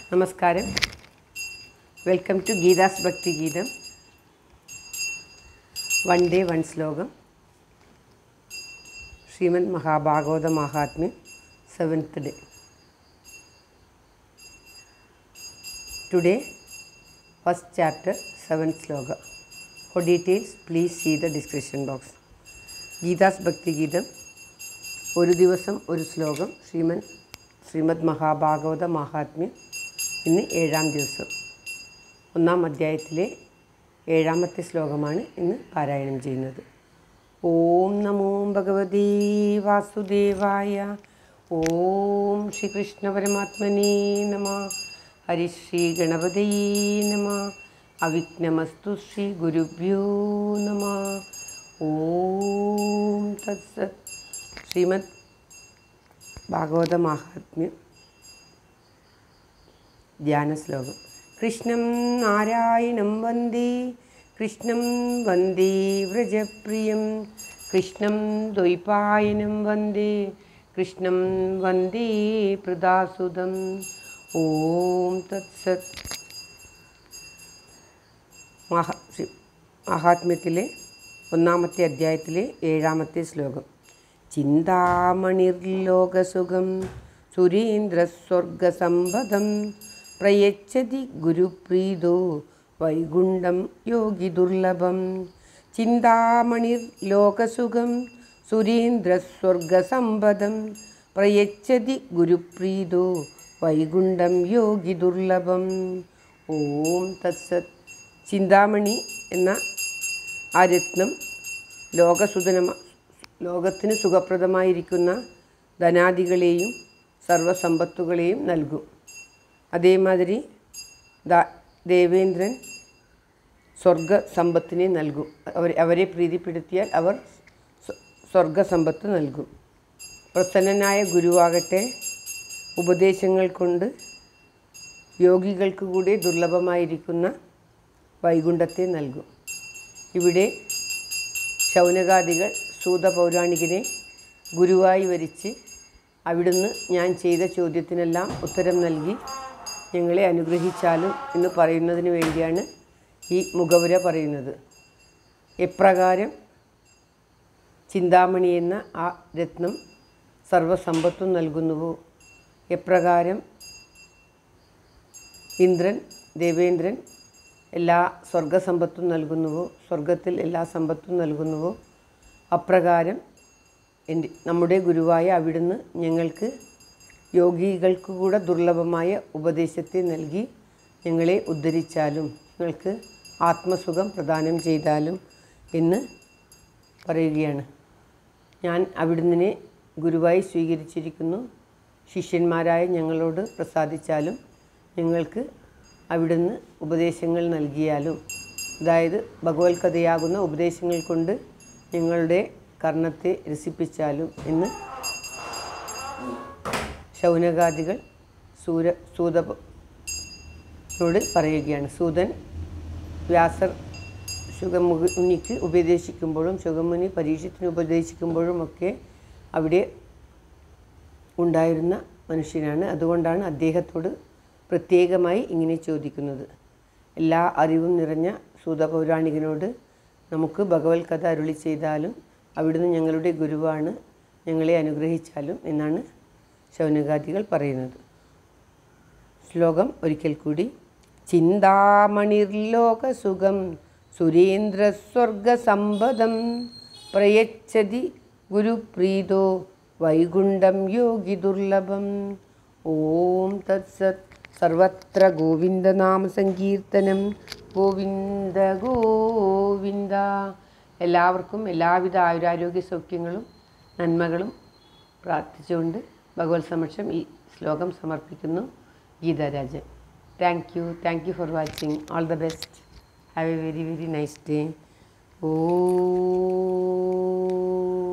നമസ്കാരം welcome to Geetha's ഭക്തി ഗീതം വൺ ഡേ വൺ ശ്ലോകം ശ്രീമദ് മഹാഭാഗവത മഹാത്മ്യം seventh day today first chapter seventh ശ്ലോക for details please see the description box Geetha's ഭക്തി ഗീതം ഒരു ദിവസം ഒരു ശ്ലോകം ശ്രീമൻ ശ്രീമദ് മഹാഭാഗവത മഹാത്മ്യം ഇന്ന് ഏഴാം ദിവസം ഒന്നാം അധ്യായത്തിലെ ഏഴാമത്തെ ശ്ലോകമാണ് ഇന്ന് പാരായണം ചെയ്യുന്നത് ഓം നമോ ഭഗവതി വാസുദേവായ ഓം ശ്രീകൃഷ്ണ പരമാത്മനേ നമ ഹരിശ്രീ ഗണപതയേ നമ അവിഘ്നമസ്തു ശ്രീ ഗുരുഭ്യോ നമ ഓം തത്സത് ശ്രീമദ് ഭാഗവത മാഹാത്മ്യം ധ്യാനശ്ലോകം കൃഷ്ണം നാരായണം വന്ദേ കൃഷ്ണം വന്ദേ വ്രജപ്രിയം കൃഷ്ണം ദ്വൈപായനം വന്ദേ കൃഷ്ണം വന്ദേ പ്രദാസുതം ഓം തത്സത് മഹാ ശ്രീ മഹാത്മ്യത്തിലെ ഒന്നാമത്തെ അധ്യായത്തിലെ ഏഴാമത്തെ ശ്ലോകം ചിന്താമണിർലോകസുഖം സുരേന്ദ്രസ്വർഗസമ്പദം പ്രയച്ഛതി ഗുരുപ്രീതോ വൈകുണ്ഠം യോഗി ദുർലഭം ചിന്താമണിർലോകസുഖം സുരേന്ദ്രസ്വർഗസമ്പദം പ്രയച്ഛതി ഗുരുപ്രീതോ വൈകുണ്ഠം യോഗി ദുർലഭം ഓം തത്സത് ചിന്താമണി എന്ന ആ രത്നം ലോകസുതനമ ലോകത്തിന് സുഖപ്രദമായിരിക്കുന്ന ധനാദികളെയും സർവസമ്പത്തുകളെയും നൽകും അതേമാതിരി ദാ ദേവേന്ദ്രൻ സ്വർഗ സമ്പത്തിനെ നൽകും അവർ അവരെ പ്രീതിപ്പെടുത്തിയാൽ അവർ സ്വ- സ്വർഗസമ്പത്ത് നൽകും പ്രസന്നനായ ഗുരുവാകട്ടെ ഉപദേശങ്ങൾ കൊണ്ട് യോഗികൾക്ക് കൂടി ദുർലഭമായിരിക്കുന്ന വൈകുണ്ഠത്തെ നൽകും ഇവിടെ ശൗനകാദികൾ സൂത പൗരാണികനെ ഗുരുവായി വരിച്ച് അവിടുന്ന് ഞാൻ ചെയ്ത ചോദ്യത്തിനെല്ലാം ഉത്തരം നൽകി ഞങ്ങളെ അനുഗ്രഹിച്ചാലും എന്ന് പറയുന്നതിന് വേണ്ടിയാണ് ഈ മുഖവുര പറയുന്നത് എപ്രകാരം ചിന്താമണി എന്ന ആ രത്നം സർവസമ്പത്തും നൽകുന്നുവോ എപ്രകാരം ഇന്ദ്രൻ ദേവേന്ദ്രൻ എല്ലാ സ്വർഗസമ്പത്തും നൽകുന്നുവോ സ്വർഗത്തിൽ എല്ലാ സമ്പത്തും നൽകുന്നുവോ അപ്രകാരം എൻ്റെ നമ്മുടെ ഗുരുവായ അവിടുന്ന് ഞങ്ങൾക്ക് യോഗികൾക്ക് കൂടെ ദുർലഭമായ ഉപദേശത്തെ നൽകി ഞങ്ങളെ ഉദ്ധരിച്ചാലും ഞങ്ങൾക്ക് ആത്മസുഖം പ്രദാനം ചെയ്താലും എന്ന് പറയുകയാണ് ഞാൻ അവിടുന്ന് ഗുരുവായി സ്വീകരിച്ചിരിക്കുന്നു ശിഷ്യന്മാരായ ഞങ്ങളോട് പ്രസാദിച്ചാലും ഞങ്ങൾക്ക് അവിടുന്ന് ഉപദേശങ്ങൾ നൽകിയാലും അതായത് ഭഗവത് കഥയാകുന്ന ഉപദേശങ്ങൾ കൊണ്ട് ഞങ്ങളുടെ കർണത്തെ രസിപ്പിച്ചാലും എന്ന് ശൗനകാദികൾ സൂര സൂതനോട് പറയുകയാണ് സൂതൻ വ്യാസർ ശുഗമുനിക്ക് ഉപദേശിക്കുമ്പോഴും ശുഗമുനി പരീക്ഷത്തിന് ഉപദേശിക്കുമ്പോഴും ഒക്കെ അവിടെ ഉണ്ടായിരുന്ന മനുഷ്യനാണ് അതുകൊണ്ടാണ് അദ്ദേഹത്തോട് പ്രത്യേകമായി ഇങ്ങനെ ചോദിക്കുന്നത് എല്ലാ അറിവും നിറഞ്ഞ സൂതപൗരാണികനോട് നമുക്ക് ഭഗവത് കഥ അരുളി ചെയ്താലും അവിടുന്ന് ഞങ്ങളുടെ ഗുരുവാണ് ഞങ്ങളെ അനുഗ്രഹിച്ചാലും എന്നാണ് ശൗനകാദികൾ പറയുന്നത് ശ്ലോകം ഒരിക്കൽ കൂടി ചിന്താമണിർലോകസുഖം സുരേന്ദ്രസ്വർഗസമ്പദം പ്രയച്ഛതി ഗുരുപ്രീതോ വൈകുണ്ഠം യോഗി ദുർലഭം ഓം തത്സത് സർവത്ര ഗോവിന്ദനാമ സങ്കീർത്തനം ഗോവിന്ദ ഗോവിന്ദ എല്ലാവർക്കും എല്ലാവിധ ആയുരാരോഗ്യ സൗഖ്യങ്ങളും നന്മകളും പ്രാർത്ഥിച്ചുകൊണ്ട് ഭഗവത് സമക്ഷം ഈ ശ്ലോകം സമർപ്പിക്കുന്നു Geetharajan thank you thank you for watching all the best have a very very nice day oh